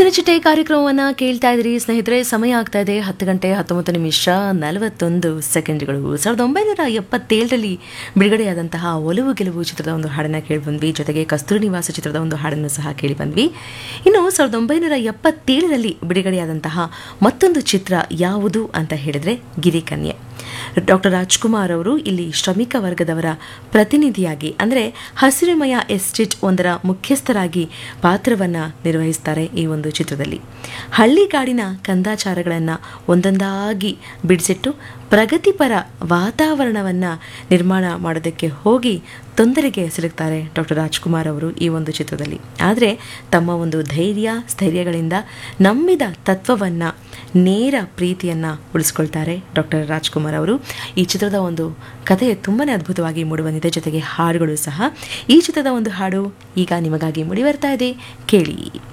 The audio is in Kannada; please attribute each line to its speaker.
Speaker 1: ಸಿನಿಚಿಟೆ ಕಾರ್ಯಕ್ರಮವನ್ನು ಕೇಳ್ತಾ ಇದ್ರಿ ಸ್ನೇಹಿತರೆ ಸಮಯ ಆಗ್ತಾ ಇದೆ ಹತ್ತು ಗಂಟೆ ಹತ್ತೊಂಬತ್ತು ನಿಮಿಷ ನಲವತ್ತೊಂದು ಸೆಕೆಂಡ್ಗಳು ಸಾವಿರದ ಒಂಬೈನೂರ ಎಪ್ಪತ್ತೇಳರಲ್ಲಿ ಬಿಡುಗಡೆಯಾದಂತಹ ಒಲವು ಗೆಲುವು ಚಿತ್ರದ ಒಂದು ಹಾಡನ್ನು ಕೇಳಿ ಬಂದ್ವಿ ಜೊತೆಗೆ ಕಸ್ತೂರಿ ನಿವಾಸ ಚಿತ್ರದ ಒಂದು ಹಾಡನ್ನು ಸಹ ಕೇಳಿ ಬಂದ್ವಿ ಇನ್ನು ಸಾವಿರದ ಒಂಬೈನೂರ ಎಪ್ಪತ್ತೇಳರಲ್ಲಿ ಬಿಡುಗಡೆಯಾದಂತಹ ಮತ್ತೊಂದು ಚಿತ್ರ ಯಾವುದು ಅಂತ ಹೇಳಿದ್ರೆ ಗಿರಿಕನ್ಯೆ ಡಾಕ್ಟರ್ ರಾಜ್ಕುಮಾರ್ ಅವರು ಇಲ್ಲಿ ಶ್ರಮಿಕ ವರ್ಗದವರ ಪ್ರತಿನಿಧಿಯಾಗಿ ಅಂದರೆ ಹಸಿರುಮಯ ಎಸ್ಟೇಟ್ ಒಂದರ ಮುಖ್ಯಸ್ಥರಾಗಿ ಪಾತ್ರವನ್ನು ನಿರ್ವಹಿಸ್ತಾರೆ ಈ ಒಂದು ಚಿತ್ರದಲ್ಲಿ ಹಳ್ಳಿಗಾಡಿನ ಕಂದಾಚಾರಗಳನ್ನು ಒಂದೊಂದಾಗಿ ಬಿಡಿಸಿಟ್ಟು ಪ್ರಗತಿಪರ ವಾತಾವರಣವನ್ನು ನಿರ್ಮಾಣ ಮಾಡೋದಕ್ಕೆ ಹೋಗಿ ತೊಂದರೆಗೆ ಸಿಲುಕ್ತಾರೆ ಡಾಕ್ಟರ್ ರಾಜ್ಕುಮಾರ್ ಅವರು ಈ ಒಂದು ಚಿತ್ರದಲ್ಲಿ ಆದರೆ ತಮ್ಮ ಒಂದು ಧೈರ್ಯ ಸ್ಥೈರ್ಯಗಳಿಂದ ನಂಬಿದ ತತ್ವವನ್ನು ನೇರ ಪ್ರೀತಿಯನ್ನು ಉಳಿಸ್ಕೊಳ್ತಾರೆ ಡಾಕ್ಟರ್ ರಾಜ್ಕುಮಾರ್ ಅವರು ಈ ಚಿತ್ರದ ಒಂದು ಕಥೆ ತುಂಬಾ ಅದ್ಭುತವಾಗಿ ಮೂಡಿಬಂದಿದೆ ಜೊತೆಗೆ ಹಾಡುಗಳು ಸಹ ಈ ಚಿತ್ರದ ಒಂದು ಹಾಡು ಈಗ ನಿಮಗಾಗಿ ಮೂಡಿ ಬರ್ತಾ ಇದೆ ಕೇಳಿ